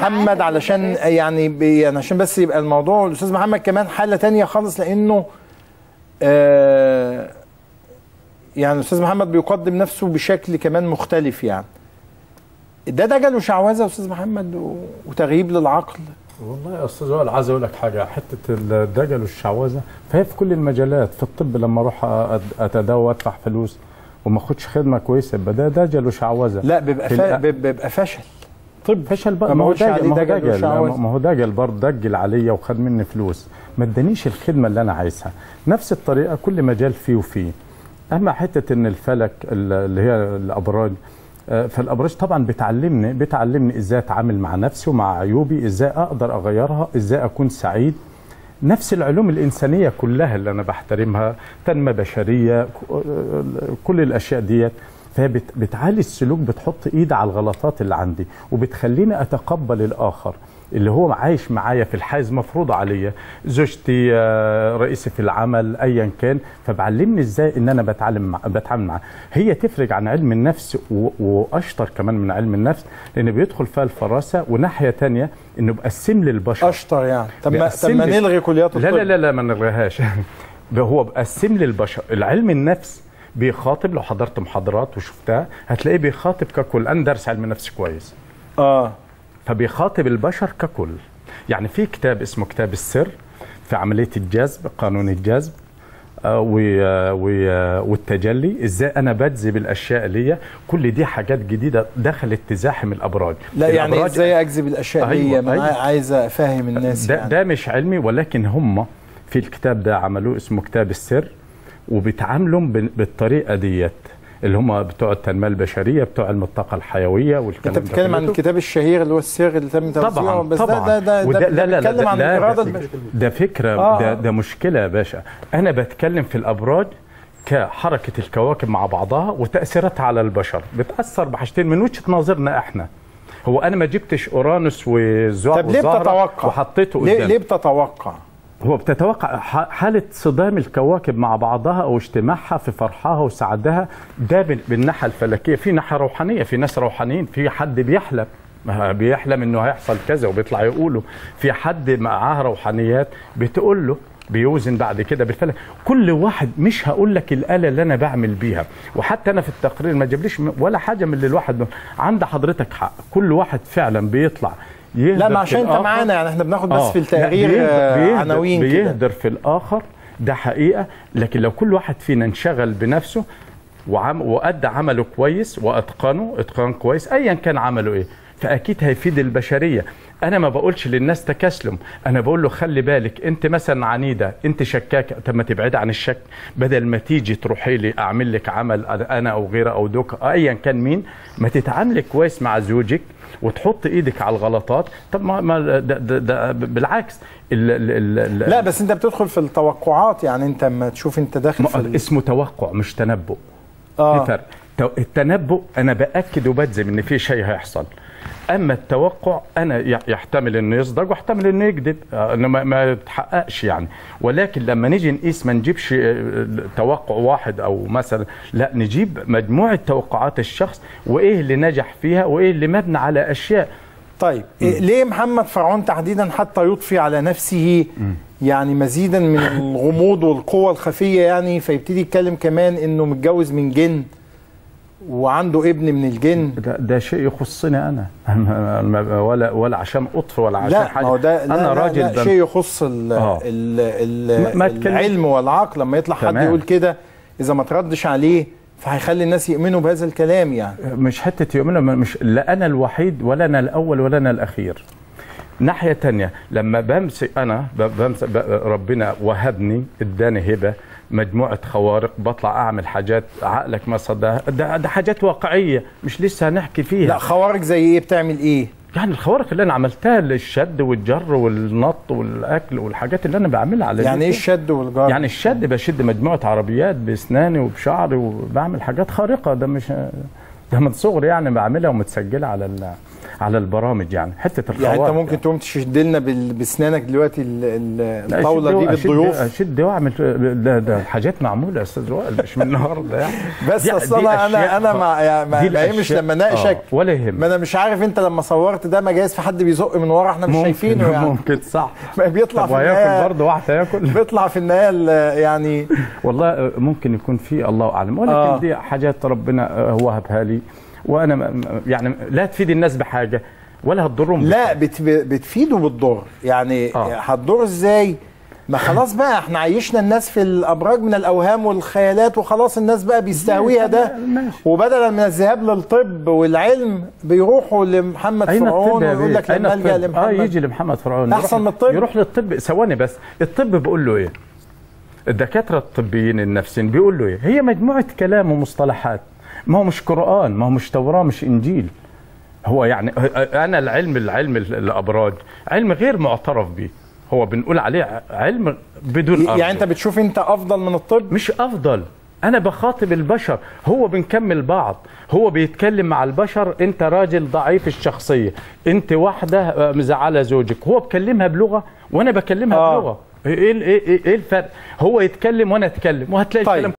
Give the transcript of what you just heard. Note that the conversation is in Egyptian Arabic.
محمد علشان يعني بي- يعني عشان بس يبقى الموضوع الاستاذ محمد كمان حاله تانية خالص لانه آه يعني الاستاذ محمد بيقدم نفسه بشكل كمان مختلف يعني ده دجل وشعوذه يا استاذ محمد و- وتغييب للعقل والله يا استاذ وائل عايز اقول لك حاجه حته الدجل والشعوذه فهي في كل المجالات في الطب لما اروح أد- اتداوى وادفع فلوس وما اخدش خدمه كويسه يبقى ده دجل وشعوذه لا بيبقى في فا... الأ- بيبقى فشل طب فشل بقى ما ما هو بقولش عليه دجل ما هو دجل دجل لا، وشعوذة. ما هو دجل برضه دجل عليا وخد مني فلوس ما ادانيش الخدمه اللي انا عايزها نفس الطريقه كل مجال فيه وفيه اما حته ان الفلك ال- اللي هي الابراج آه، فالابراج طبعا بتعلمني بتعلمني ازاي اتعامل مع نفسي ومع عيوبي ازاي اقدر اغيرها ازاي اكون سعيد نفس العلوم الإنسانية كلها اللي أنا بحترمها تنمية بشرية ك- كل الأشياء ديت فهي بت- بتعالج السلوك بتحط إيد على الغلطات اللي عندي وبتخليني أتقبل الآخر اللي هو عايش معايا في الحيز مفروض عليا زوجتي آه، رئيسي في العمل ايا كان فبعلمني ازاي ان انا بتعلم مع بتعامل معاه هي تفرق عن علم النفس و- واشطر كمان من علم النفس لان بيدخل فيها الفراسه وناحيه تانية انه بقسم لي البشر اشطر يعني طب ما طب بيقسم ما لي- نلغي كليات الطب لا لا لا لا ما نلغيهاش هو بقسم لي البشر العلم النفس بيخاطب لو حضرت محاضرات وشفتها هتلاقيه بيخاطب ككل انا دارس علم نفس كويس اه فبيخاطب البشر ككل يعني في كتاب اسمه كتاب السر في عمليه الجذب قانون الجذب آه، و- آه، و- آه، والتجلي ازاي انا بجذب الاشياء ليا كل دي حاجات جديده دخلت تزاحم الابراج لا يعني الأبراج- ازاي اجذب الاشياء أيوة، دي ما انا أيوة. عايز افهم الناس ده, يعني. ده مش علمي ولكن هم في الكتاب ده عملوه اسمه كتاب السر وبيتعاملوا بال- بالطريقه ديت اللي هم بتوع التنميه البشريه بتوع علم الطاقه الحيويه والكلام انت ده بتتكلم عن كله. الكتاب الشهير اللي هو السر اللي تم توزيعه طبعا بس طبعا ده ده ده, وده ده لا لا لا بيتكلم ده, عن لا الاراده ده, البشريه ده فكره آه. ده, ده مشكله يا باشا انا بتكلم في الابراج كحركه الكواكب مع بعضها وتاثيراتها على البشر بتاثر بحاجتين من وجهه نظرنا احنا هو انا ما جبتش اورانوس وزهره طب ليه بتتوقع وحطيته ليه, قدام ليه بتتوقع هو بتتوقع ح- حالة صدام الكواكب مع بعضها أو اجتماعها في فرحها وسعدها ده بال- بالناحية الفلكية في ناحية روحانية في ناس روحانيين في حد بيحلم ما بيحلم انه هيحصل كذا وبيطلع يقوله في حد معاه روحانيات بتقول له بيوزن بعد كده بالفلك كل واحد مش هقول لك الاله اللي انا بعمل بيها وحتى انا في التقرير ما جابليش م- ولا حاجه من اللي الواحد بيقول. عند حضرتك حق كل واحد فعلا بيطلع يهدر لا ما في عشان انت الآخر. معانا يعني احنا بناخد بس آه. في التقرير لا، بيهدر- آه، بيهدر- عناوين كده بيهدر في الاخر ده حقيقه لكن لو كل واحد فينا انشغل بنفسه وعم وادى عمله كويس واتقنه اتقان كويس ايا كان عمله ايه فاكيد هيفيد البشريه انا ما بقولش للناس تكاسلم انا بقول له خلي بالك انت مثلا عنيده انت شكاكه طب ما تبعد عن الشك بدل ما تيجي تروحي لي اعمل لك عمل انا او غيره او دوك ايا كان مين ما تتعاملي كويس مع زوجك وتحط ايدك على الغلطات طب ما, ما ده, ده, ده بالعكس ال ال ال لا بس انت بتدخل في التوقعات يعني انت اما تشوف انت داخل في ما ال... اسمه توقع مش تنبؤ في اه فرق تو- التنبؤ انا باكد وبجزم ان في شيء هيحصل اما التوقع انا ي- يحتمل انه يصدق واحتمل انه يكذب آه، انه ما, ما يتحققش يعني ولكن لما نيجي نقيس ما نجيبش آه، توقع واحد او مثلا لا نجيب مجموعه توقعات الشخص وايه اللي نجح فيها وايه اللي مبني على اشياء طيب إيه ليه محمد فرعون تحديدا حتى يضفي على نفسه يعني مزيدا من الغموض والقوة الخفية يعني فيبتدي يتكلم كمان انه متجوز من جن وعنده ابن من الجن ده, ده شيء يخصني انا ما- ولا ولا عشان اطفي ولا عشان لا حاجه ما هو ده لا انا لا راجل لا بم- شيء يخص ال آه. ال ال ما- ما تكلم- العلم والعقل لما يطلع حد تمام. يقول كده اذا ما تردش عليه فهيخلي الناس يؤمنوا بهذا الكلام يعني مش حته يؤمنوا مش لا انا الوحيد ولا انا الاول ولا انا الاخير ناحيه تانية لما بمسك انا ب- بمسك ب- ربنا وهبني اداني هبه مجموعه خوارق بطلع اعمل حاجات عقلك ما صدقها ده, ده حاجات واقعيه مش لسه هنحكي فيها لا خوارق زي ايه بتعمل ايه يعني الخوارق اللي انا عملتها للشد والجر والنط والاكل والحاجات اللي انا بعملها على يعني ايه اليوتيوب. الشد والجر يعني الشد بشد مجموعه عربيات باسناني وبشعري وبعمل حاجات خارقه ده مش ده من صغري يعني بعملها ومتسجله على ال- على البرامج يعني حته الخواطر يعني انت ممكن تقوم تشد لنا بال- باسنانك دلوقتي ال- ال- لا، الطاوله أشد- دي أشد- بالضيوف اشد واعمل ده, ده حاجات معموله يا استاذ وائل مش من النهارده يعني بس دي- اصل دي انا انا أشياء- انا مع يعني ما دي ما يهمش الأشياء- لما اناقشك آه، ولا يهم ما انا مش عارف انت لما صورت ده ما جايز في حد بيزق من ورا احنا مش شايفينه يعني ممكن صح ما بيطلع طب في وهياكل النهايه برضه واحد هياكل بيطلع في النهايه ال- يعني والله ممكن يكون في الله اعلم ولكن آه. آه. دي حاجات ربنا وهبها لي وانا م- يعني لا تفيد الناس بحاجه ولا هتضرهم لا بت بتفيده بالضر يعني آه. هتضر ازاي ما خلاص بقى احنا عيشنا الناس في الابراج من الاوهام والخيالات وخلاص الناس بقى بيستهويها ده ماشي. وبدلا من الذهاب للطب والعلم بيروحوا لمحمد اين فرعون الطب يا ويقول بيه؟ لك أين لما الجا الطب؟ اه لمحمد يجي لمحمد فرعون أحسن يروح- من الطب؟ يروح للطب ثواني بس الطب بيقول له ايه الدكاتره الطبيين النفسيين بيقول له ايه هي مجموعه كلام ومصطلحات ما هو مش قران ما هو مش توراه مش انجيل هو يعني انا العلم العلم الابراج علم غير معترف به هو بنقول عليه علم بدون أرجح. يعني انت بتشوف انت افضل من الطب مش افضل انا بخاطب البشر هو بنكمل بعض هو بيتكلم مع البشر انت راجل ضعيف الشخصيه انت واحده آه، مزعله زوجك هو بكلمها بلغه وانا بكلمها آه. بلغه ايه ايه ايه إيه الفرق هو يتكلم وانا اتكلم وهتلاقي طيب. الكلام